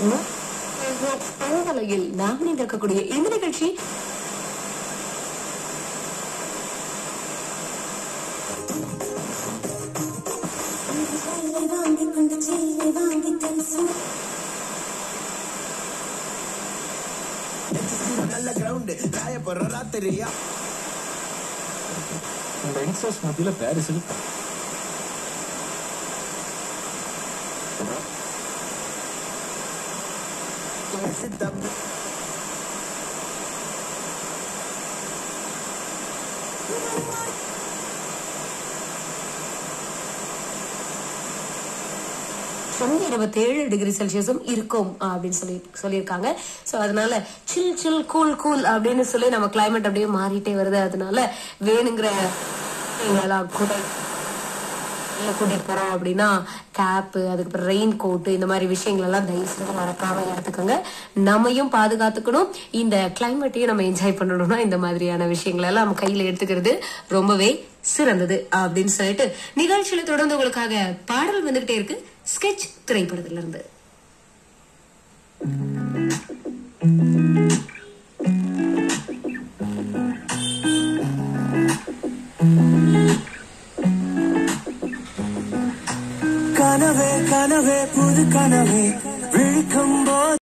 பண்பலையில் நாம் இணைந்திருக்கக்கூடிய இந்த நிகழ்ச்சி நல்ல கிரவுண்ட் ராய போற ராத்திரியா இந்த யங்ஸ்டர்ஸ் மத்தியில பாரிஸில் தம்பி வந்து இருபத்தேழு டிகிரி செல்சியஸும் இருக்கும் அப்படின்னு சொல்லி சொல்லியிருக்காங்க சோ அதனால சில் சில் கூல் கூல் அப்படின்னு சொல்லி நம்ம கிளைமேட் அப்படியே மாறிட்டே வருது அதனால வேணுங்கிற எல்லாம் கூட வெளில கூட்டிட்டு போறோம் அப்படின்னா கேப் அதுக்கப்புறம் ரெயின் கோட் இந்த மாதிரி விஷயங்கள் எல்லாம் தயவு செய்து மறக்காம எடுத்துக்கோங்க நம்மையும் பாதுகாத்துக்கணும் இந்த கிளைமேட்டையும் நம்ம என்ஜாய் பண்ணணும்னா இந்த மாதிரியான விஷயங்கள் எல்லாம் நம்ம கையில எடுத்துக்கிறது ரொம்பவே சிறந்தது அப்படின்னு சொல்லிட்டு நிகழ்ச்சியில தொடர்ந்து உங்களுக்காக பாடல் வந்துகிட்டே இருக்கு ஸ்கெட்ச் திரைப்படத்துல இருந்து கனவே கனவே புது கனவே விழிக்கும் போது